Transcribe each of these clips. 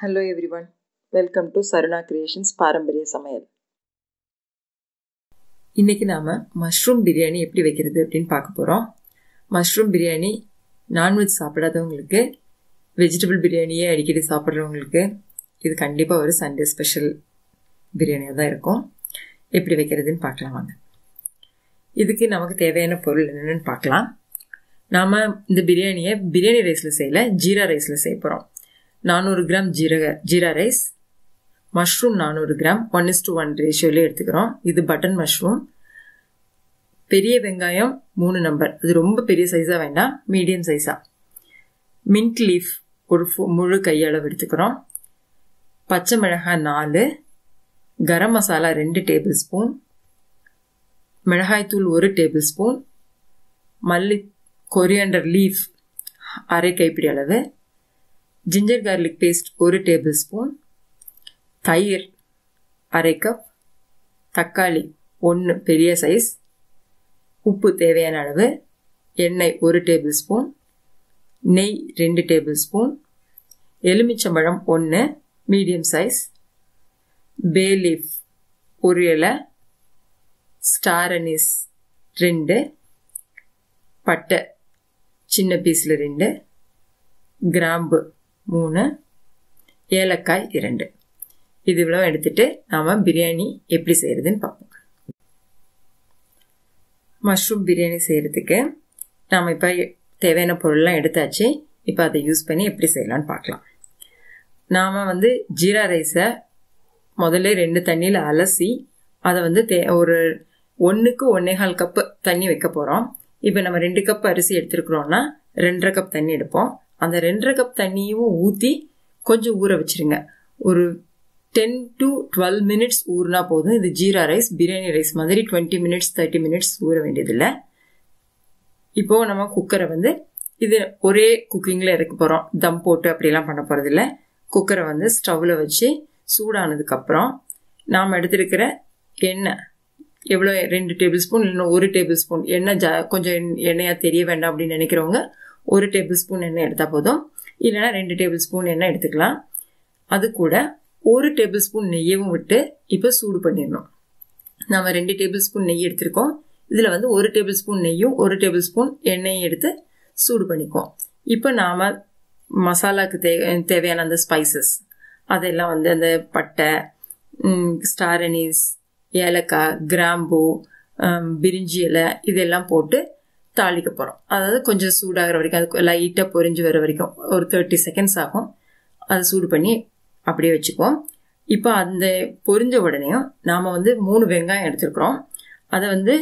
hello everyone welcome to Saruna creations பாரம்பரிய சமையல் இன்றைக்கி நாம் மஷ்ரூம் பிரியாணி எப்படி வைக்கிறது அப்படின்னு பார்க்க போகிறோம் மஷ்ரூம் பிரியாணி நான்வெஜ் சாப்பிடாதவங்களுக்கு வெஜிடபிள் பிரியாணியே அடிக்கடி சாப்பிட்றவங்களுக்கு இது கண்டிப்பாக ஒரு சண்டே ஸ்பெஷல் பிரியாணியாக தான் இருக்கும் எப்படி வைக்கிறதுன்னு பார்க்கலாம் வாங்க இதுக்கு நமக்கு தேவையான பொருள் என்னென்னு பார்க்கலாம் நாம் இந்த பிரியாணியை பிரியாணி ரைஸில் செய்யல ஜீரா ரைஸில் செய்ய போகிறோம் நானூறு கிராம் ஜீரக ஜீரா ரைஸ் மஷ்ரூம் நானூறு gram one is to one ரேஷியோவில் எடுத்துக்கிறோம் இது பட்டன் மஷ்ரூம் பெரிய வெங்காயம் மூணு நம்பர் அது ரொம்ப பெரிய சைஸாக வேண்டாம் மீடியம் சைஸாக மின்ட் லீஃப் ஒரு முழு கையளவு எடுத்துக்கிறோம் பச்சை மிளகாய் நாலு கரம் மசாலா ரெண்டு டேபிள் ஸ்பூன் மிளகாய்த்தூள் ஒரு டேபிள் ஸ்பூன் மல்லி கொரியாண்டர் லீஃப் அரை கைப்பிடி அளவு ஜிஞ்சர் கார்லிக் பேஸ்ட் ஒரு டேபிள் ஸ்பூன் தயிர் அரை கப் தக்காளி ஒன்று பெரிய சைஸ் உப்பு தேவையான அளவு எண்ணெய் ஒரு டேபிள் ஸ்பூன் நெய் ரெண்டு டேபிள் ஸ்பூன் எலுமிச்சம்பழம் ஒன்று மீடியம் சைஸ் பே லீஃப் ஒரு இலை ஸ்டார் அனீஸ் ரெண்டு பட்டை சின்ன பீஸில் ரெண்டு கிராம்பு மூணு ஏலக்காய் இரண்டு இது இவ்வளோ எடுத்துட்டு நாம் பிரியாணி எப்படி செய்கிறதுன்னு பார்ப்போம் மஷ்ரூம் பிரியாணி செய்கிறதுக்கு நாம் இப்போ தேவையான பொருள்லாம் எடுத்தாச்சு இப்போ அதை யூஸ் பண்ணி எப்படி செய்யலான்னு பார்க்கலாம் நாம் வந்து ஜீரா ரைஸை முதல்ல ரெண்டு தண்ணியில் அலசி அதை வந்து தே ஒரு ஒன்றுக்கு ஒன்னேகால் கப்பு தண்ணி வைக்க போகிறோம் இப்போ நம்ம ரெண்டு கப் அரிசி எடுத்துருக்குறோம்னா ரெண்டரை கப் தண்ணி எடுப்போம் அந்த ரெண்டரை கப் தண்ணியும் ஊற்றி கொஞ்சம் ஊற வச்சிருங்க ஒரு டென் டு டுவெல் மினிட்ஸ் ஊறினா போதும் இது ஜீரா ரைஸ் பிரியாணி ரைஸ் மாதிரி டுவெண்ட்டி மினிட்ஸ் தேர்ட்டி மினிட்ஸ் ஊற வேண்டியதில்லை இப்போது நம்ம குக்கரை வந்து இது ஒரே குக்கிங்கில் இறக்க போகிறோம் தம் போட்டு அப்படிலாம் பண்ண போகிறதில்ல குக்கரை வந்து ஸ்டவ்வில் வச்சு சூடானதுக்கப்புறம் நாம் எடுத்துருக்கிற எண்ணெய் எவ்வளோ ரெண்டு டேபிள் ஸ்பூன் இல்லைன்னா ஒரு டேபிள் ஸ்பூன் எண்ணெய் ஜா கொஞ்சம் எண்ணெயாக தெரிய வேண்டாம் அப்படின்னு நினைக்கிறவங்க ஒரு டேபிள் ஸ்பூன் எண்ணெய் எடுத்தால் போதும் இல்லைனா ரெண்டு டேபிள் ஸ்பூன் எண்ணெய் எடுத்துக்கலாம் அது கூட ஒரு டேபிள் ஸ்பூன் நெய்யவும் விட்டு இப்போ சூடு பண்ணிடணும் நம்ம ரெண்டு டேபிள் ஸ்பூன் நெய் எடுத்திருக்கோம் இதில் வந்து ஒரு டேபிள் ஸ்பூன் நெய்யும் ஒரு டேபிள் ஸ்பூன் எண்ணெயும் எடுத்து சூடு பண்ணிக்குவோம் இப்போ நாம் மசாலாவுக்கு தே தேவையான அந்த ஸ்பைசஸ் அதெல்லாம் வந்து அந்த பட்டை ஸ்டார் அனீஸ் ஏலக்காய் கிராம்பு பிரிஞ்சி இலை இதெல்லாம் போட்டு தாளிக்க போகிறோம் அதாவது கொஞ்சம் சூடாகிற வரைக்கும் அது லைட்டாக பொரிஞ்சு வர வரைக்கும் ஒரு தேர்ட்டி செகண்ட்ஸ் ஆகும் அதை சூடு பண்ணி அப்படியே வச்சுக்குவோம் இப்போ அந்த பொரிஞ்ச உடனேயும் நாம் வந்து மூணு வெங்காயம் எடுத்துருக்குறோம் அதை வந்து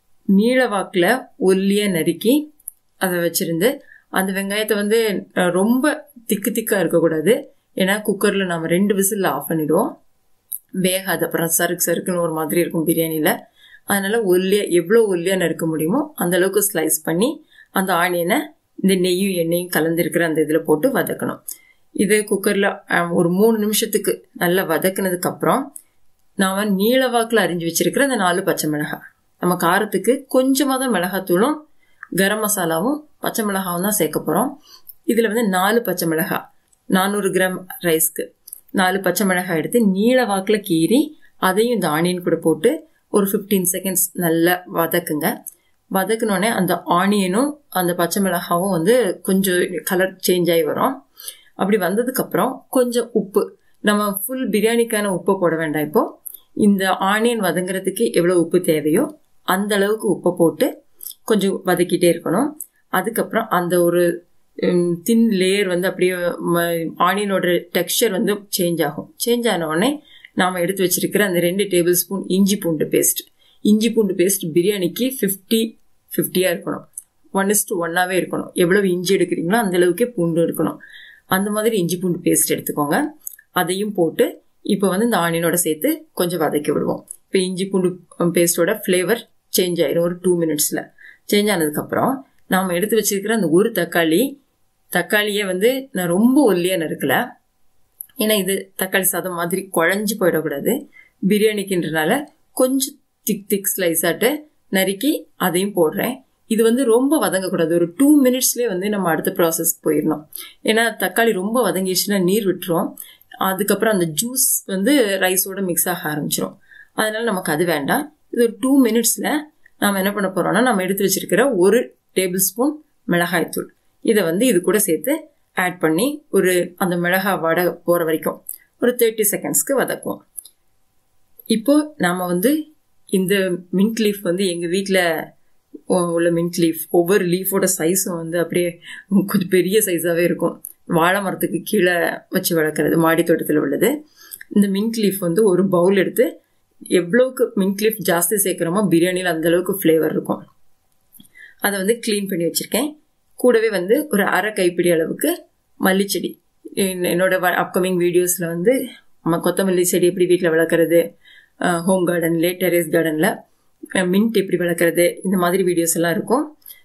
நீள வாக்கில் ஒல்லியாக நறுக்கி அதை வச்சுருந்து அந்த வெங்காயத்தை வந்து ரொம்ப திக்கு திக்காக இருக்கக்கூடாது ஏன்னா குக்கரில் நம்ம ரெண்டு விசிலில் ஆஃப் பண்ணிவிடுவோம் வேகாது அப்புறம் சறுக்கு சறுக்குன்னு ஒரு மாதிரி இருக்கும் பிரியாணியில் அதனால ஒல்லியா எவ்வளோ ஒல்லியா நறுக்க முடியுமோ அந்த அளவுக்கு ஸ்லைஸ் பண்ணி அந்த ஆனியனை இந்த நெய்யும் எண்ணெயும் கலந்துருக்கிற அந்த இதில் போட்டு வதக்கணும் இது குக்கரில் ஒரு மூணு நிமிஷத்துக்கு நல்லா வதக்குனதுக்கு அப்புறம் நான் நீளவாக்கில் அரிஞ்சு வச்சிருக்கிற அந்த நாலு பச்சை மிளகாய் நம்ம காரத்துக்கு கொஞ்சமாக தான் மிளகாத்தூளும் கரம் மசாலாவும் பச்சை மிளகாவும் தான் சேர்க்க போகிறோம் இதில் வந்து நாலு பச்சை மிளகாய் நானூறு கிராம் ரைஸ்க்கு நாலு பச்சை மிளகாய் எடுத்து நீள வாக்கில் கீறி அதையும் இந்த ஆனியன் கூட போட்டு ஒரு ஃபிஃப்டீன் செகண்ட்ஸ் நல்லா வதக்குங்க வதக்குனோடனே அந்த ஆனியனும் அந்த பச்சை மிளகாவும் வந்து கொஞ்சம் கலர் சேஞ்ச் ஆகி வரும் அப்படி வந்ததுக்கப்புறம் கொஞ்சம் உப்பு நம்ம ஃபுல் பிரியாணிக்கான உப்பை போட வேண்டாம் இப்போ இந்த ஆனியன் வதங்குறதுக்கு எவ்வளோ உப்பு தேவையோ அந்த அளவுக்கு உப்பை போட்டு கொஞ்சம் வதக்கிட்டே இருக்கணும் அதுக்கப்புறம் அந்த ஒரு தின் லேயர் வந்து அப்படியே ஆனியனோட டெக்ஸ்டர் வந்து சேஞ்ச் ஆகும் சேஞ்ச் ஆன உடனே நாம் எடுத்து வச்சிருக்கிற அந்த ரெண்டு டேபிள் ஸ்பூன் இஞ்சி பூண்டு பேஸ்ட் இஞ்சி பூண்டு பேஸ்ட் பிரியாணிக்கு ஃபிஃப்டி ஃபிஃப்டியாக இருக்கணும் ஒன் இஸ் டு ஒன்னாவே இருக்கணும் எவ்வளவு இஞ்சி எடுக்கிறீங்களோ அந்த அளவுக்கே பூண்டு இருக்கணும் அந்த மாதிரி இஞ்சி பூண்டு பேஸ்ட் எடுத்துக்கோங்க அதையும் போட்டு இப்போ வந்து இந்த ஆனியனோட சேர்த்து கொஞ்சம் வதக்கி விடுவோம் இப்போ இஞ்சி பூண்டு பேஸ்டோட ஃப்ளேவர் சேஞ்ச் ஆயிடும் ஒரு டூ மினிட்ஸில் சேஞ்ச் ஆனதுக்கப்புறம் நாம் எடுத்து வச்சிருக்கிற அந்த ஒரு தக்காளி தக்காளியை வந்து நான் ரொம்ப ஒல்லியாக நறுக்கல ஏன்னா இது தக்காளி சாதம் மாதிரி குழஞ்சி போயிடக்கூடாது பிரியாணிக்குன்றனால கொஞ்சம் திக் திக் ஸ்லைஸாட்டு நறுக்கி அதையும் போடுறேன் இது வந்து ரொம்ப வதங்கக்கூடாது ஒரு டூ மினிட்ஸ்லேயே வந்து நம்ம அடுத்த ப்ராசஸ்க்கு போயிடணும் ஏன்னா தக்காளி ரொம்ப வதங்கிடுச்சுன்னா நீர் விட்டுரும் அதுக்கப்புறம் அந்த ஜூஸ் வந்து ரைஸோட மிக்ஸ் ஆக ஆரம்பிச்சிடும் அதனால நமக்கு அது வேண்டாம் இது ஒரு டூ மினிட்ஸில் நாம் என்ன பண்ண போகிறோம்னா நம்ம எடுத்து வச்சிருக்கிற ஒரு டேபிள் ஸ்பூன் மிளகாய்த்தூள் இதை வந்து இது கூட சேர்த்து ஆட் பண்ணி ஒரு அந்த மிளகாய் வடை போகிற வரைக்கும் ஒரு தேர்ட்டி செகண்ட்ஸ்க்கு வதக்குவோம் இப்போ நாம் வந்து இந்த மின்ட் லீஃப் வந்து எங்கள் வீட்டில் உள்ள மின்ட் லீஃப் ஒவ்வொரு லீஃபோட சைஸும் வந்து அப்படியே கொஞ்சம் பெரிய சைஸாகவே இருக்கும் வாழை மரத்துக்கு கீழே வச்சு வளர்க்குறது மாடி தோட்டத்தில் உள்ளது இந்த மின்ட் லீஃப் வந்து ஒரு பவுல் எடுத்து எவ்வளோக்கு மின்ட் லீஃப் ஜாஸ்தி சேர்க்குறோமோ பிரியாணியில் அந்த அளவுக்கு ஃப்ளேவர் இருக்கும் அதை வந்து க்ளீன் பண்ணி வச்சுருக்கேன் கூடவே வந்து ஒரு அரை கைப்பிடி அளவுக்கு மல்லிச்செடி என்னோட அப்கமிங் வீடியோஸில் வந்து நம்ம கொத்தமல்லி செடி எப்படி வீட்டில் வளர்க்குறது ஹோம் கார்டன்ல டெரேஸ் கார்டனில் மின்ட் எப்படி வளர்க்குறது இந்த மாதிரி வீடியோஸ் எல்லாம் இருக்கும்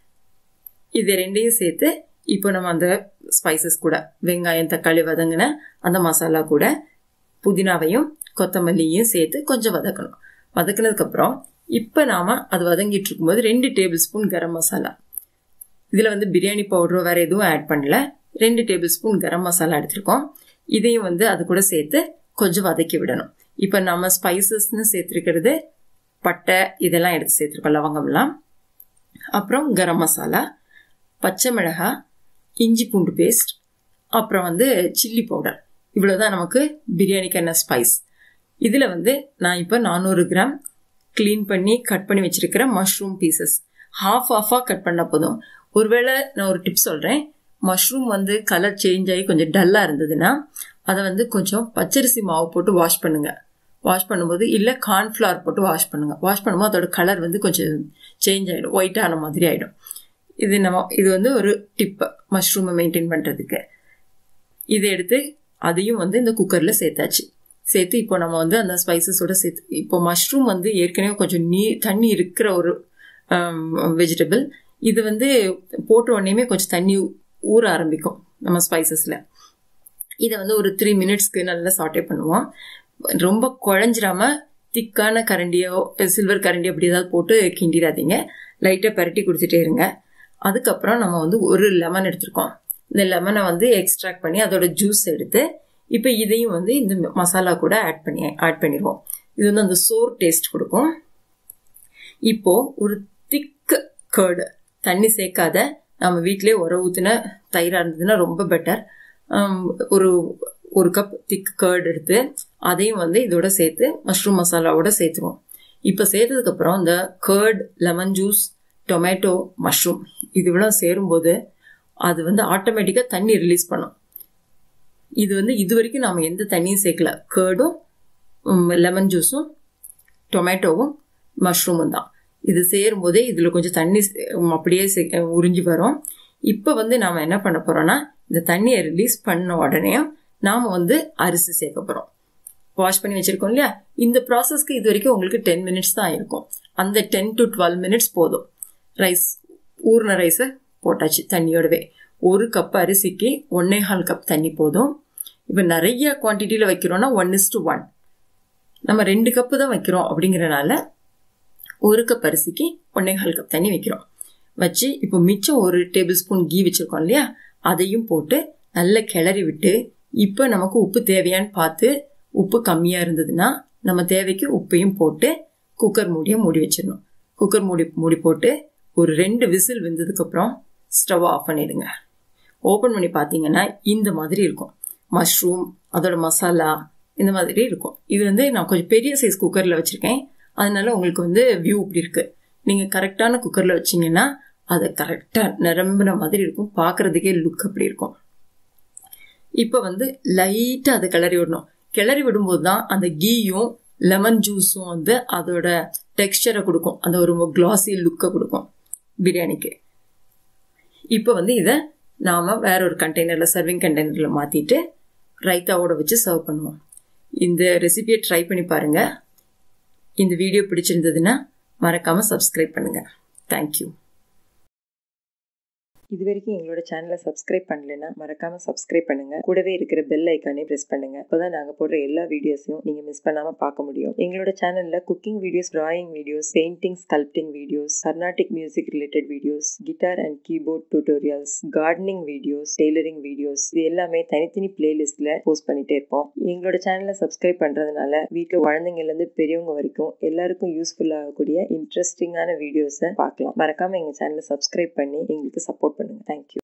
இது ரெண்டையும் சேர்த்து இப்போ நம்ம அந்த ஸ்பைசஸ் கூட வெங்காயம் தக்காளி வதங்கின அந்த மசாலா கூட புதினாவையும் கொத்தமல்லியும் சேர்த்து கொஞ்சம் வதக்கணும் வதக்கினதுக்கப்புறம் இப்போ நாம் அது வதங்கிட்டு இருக்கும்போது ரெண்டு டேபிள் ஸ்பூன் கரம் மசாலா இதில் வந்து பிரியாணி பவுடரோ வேறு எதுவும் ஆட் பண்ணல ரெண்டு டேபிள் ஸ்பூன் கரம் மசாலா எடுத்திருக்கோம் இதையும் வந்து அது கூட சேர்த்து கொஞ்சம் வதக்கி விடணும் இப்போ நம்ம ஸ்பைசஸ்னு சேர்த்துருக்கிறது பட்டை இதெல்லாம் எடுத்து சேர்த்துருக்கோம் லவங்கம்லாம் அப்புறம் கரம் மசாலா பச்சை மிளகாய் இஞ்சி பூண்டு பேஸ்ட் அப்புறம் வந்து சில்லி பவுடர் இவ்வளோதான் நமக்கு பிரியாணிக்கு என்ன ஸ்பைஸ் இதில் வந்து நான் இப்போ நானூறு கிராம் க்ளீன் பண்ணி கட் பண்ணி வச்சிருக்கிற மஷ்ரூம் பீசஸ் ஹாஃப் ஆஃபாக கட் பண்ணால் போதும் ஒருவேளை நான் ஒரு டிப் சொல்கிறேன் மஷ்ரூம் வந்து கலர் சேஞ்ச் ஆகி கொஞ்சம் டல்லாக இருந்ததுன்னா அதை வந்து கொஞ்சம் பச்சரிசி மாவு போட்டு வாஷ் பண்ணுங்க வாஷ் பண்ணும்போது இல்லை கார்ன்ஃப்ளவர் போட்டு வாஷ் பண்ணுங்க வாஷ் பண்ணும்போது அதோட கலர் வந்து கொஞ்சம் சேஞ்ச் ஆகிடும் ஒயிட்டான மாதிரி ஆகிடும் இது நம்ம இது வந்து ஒரு டிப்பு மஷ்ரூமை மெயின்டைன் பண்ணுறதுக்கு இதை எடுத்து அதையும் வந்து இந்த குக்கரில் சேர்த்தாச்சு சேர்த்து இப்போ நம்ம வந்து அந்த ஸ்பைசஸோட சேர்த்து இப்போ மஷ்ரூம் வந்து ஏற்கனவே கொஞ்சம் நீ தண்ணி இருக்கிற ஒரு வெஜிடபிள் இது வந்து போட்ட உடனேயுமே கொஞ்சம் தண்ணி ஊற ஆரம்பிக்கும் நம்ம ஸ்பைசஸில் இதை வந்து ஒரு த்ரீ மினிட்ஸ்க்கு நல்லா சாட்டே பண்ணுவோம் ரொம்ப குழஞ்சிராம திக்கான கரண்டியோ சில்வர் கரண்டி அப்படி ஏதாவது போட்டு கிண்டிடாதீங்க லைட்டாக பரட்டி கொடுத்துட்டே இருங்க அதுக்கப்புறம் நம்ம வந்து ஒரு லெமன் எடுத்திருக்கோம் இந்த லெமனை வந்து எக்ஸ்ட்ராக்ட் பண்ணி அதோட ஜூஸ் எடுத்து இப்போ இதையும் வந்து இந்த மசாலா கூட ஆட் பண்ணி ஆட் பண்ணிடுவோம் இது வந்து அந்த சோர் டேஸ்ட் கொடுக்கும் இப்போ ஒரு திக் கேர்டு தண்ணி சேர்க்காத நம்ம வீட்டிலே உர ஊற்றின தயிராக இருந்ததுன்னா ரொம்ப பெட்டர் ஒரு ஒரு கப் திக் கேர்டு எடுத்து அதையும் வந்து இதோட சேர்த்து மஷ்ரூம் மசாலாவோட சேர்த்துருவோம் இப்போ சேர்த்ததுக்கப்புறம் இந்த curd lemon juice tomato mushroom இது இவ்வளோ சேரும்போது அது வந்து ஆட்டோமேட்டிக்காக தண்ணி ரிலீஸ் பண்ணும் இது வந்து இது வரைக்கும் நாம் எந்த தண்ணியும் சேர்க்கல கேர்டும் லெமன் ஜூஸும் டொமேட்டோவும் மஷ்ரூமும் தான் இது சேரும்போதே இதில் கொஞ்சம் தண்ணி அப்படியே உறிஞ்சி வரும் இப்போ வந்து நாம் என்ன பண்ண போகிறோம்னா இந்த தண்ணியை ரிலீஸ் பண்ண உடனே நாம் வந்து அரிசி சேர்க்க போகிறோம் வாஷ் பண்ணி வச்சுருக்கோம் இல்லையா இந்த ப்ராசஸ்க்கு இது வரைக்கும் உங்களுக்கு டென் மினிட்ஸ் தான் இருக்கும் அந்த டென் டு டுவெல் மினிட்ஸ் போதும் ரைஸ் ஊர்ன ரைஸை போட்டாச்சு தண்ணியோடவே ஒரு கப் அரிசிக்கு ஒன்னே கால் கப் தண்ணி போதும் இப்போ நிறைய குவான்டிட்டியில் வைக்கிறோம்னா ஒன் இஸ் டு ஒன் நம்ம ரெண்டு கப்பு தான் வைக்கிறோம் அப்படிங்கிறனால ஒரு கப் அரிசிக்கு ஒன்னே கால் கப் தண்ணி வைக்கிறோம் வச்சு இப்போ மிச்சம் ஒரு டேபிள் ஸ்பூன் கீ வச்சுருக்கோம் இல்லையா அதையும் போட்டு நல்லா கிளறி விட்டு இப்போ நமக்கு உப்பு தேவையான்னு பார்த்து உப்பு கம்மியாக இருந்ததுன்னா நம்ம தேவைக்கு உப்பையும் போட்டு குக்கர் மூடியை மூடி வச்சிடணும் குக்கர் மூடி மூடி போட்டு ஒரு ரெண்டு விசில் வெந்ததுக்கப்புறம் ஸ்டவ் ஆஃப் பண்ணிடுங்க ஓப்பன் பண்ணி பார்த்தீங்கன்னா இந்த மாதிரி இருக்கும் மஷ்ரூம் அதோட மசாலா இந்த மாதிரி இருக்கும் இது வந்து நான் கொஞ்சம் பெரிய சைஸ் குக்கரில் வச்சுருக்கேன் அதனால உங்களுக்கு வந்து வியூ இப்படி இருக்கு நீங்கள் கரெக்டான குக்கரில் வச்சிங்கன்னா அதை கரெக்டாக நிரம்பின மாதிரி இருக்கும் பார்க்குறதுக்கே லுக் அப்படி இருக்கும் இப்போ வந்து லைட்டாக அதை கிளறி விடணும் கிளறி விடும்போது தான் அந்த கீயும் லெமன் ஜூஸும் வந்து அதோட டெக்ஸ்டரை கொடுக்கும் அந்த ஒரு கிளாசி லுக்கை கொடுக்கும் பிரியாணிக்கு இப்போ வந்து இதை நாம் வேற ஒரு கண்டெய்னரில் சர்விங் கண்டெய்னரில் மாற்றிட்டு ரைத்தாவோட வச்சு சர்வ் பண்ணுவோம் இந்த ரெசிபியை ட்ரை பண்ணி பாருங்கள் இந்த வீடியோ பிடிச்சிருந்ததுன்னா மறக்காமல் சப்ஸ்கிரைப் பண்ணுங்கள் தேங்க்யூ இது வரைக்கும் எங்களோட சேனலை சப்ஸ்கிரைப் பண்ணலைன்னா மறக்காம சப்ஸ்கிரைப் பண்ணுங்க கூடவே இருக்கிற பெல் ஐக்கானே பிரஸ் பண்ணுங்க அப்பதான் நாங்க போடுற எல்லா வீடியோஸையும் நீங்க மிஸ் பண்ணாம பார்க்க முடியும் எங்களோட சேனல்ல cooking videos drawing videos painting sculpting videos Carnatic music related videos guitar and keyboard tutorials gardening videos tailoring videos இது எல்லாமே தனித்தனி பிளேலிஸ்ட்ல போஸ்ட் பண்ணிட்டே இருப்போம் எங்களோட சேனலை சப்ஸ்கிரைப் பண்றதுனால வீட்டில் குழந்தைங்கள்ல இருந்து பெரியவங்க வரைக்கும் எல்லாருக்கும் யூஸ்ஃபுல் ஆகக்கூடிய இன்ட்ரெஸ்டிங்கான வீடியோஸை பார்க்கலாம் மறக்காம எங்க சேனலை சப்ஸ்கிரைப் பண்ணி எங்களுக்கு சப்போர்ட் பண்ணுங்க தேங்க்யூ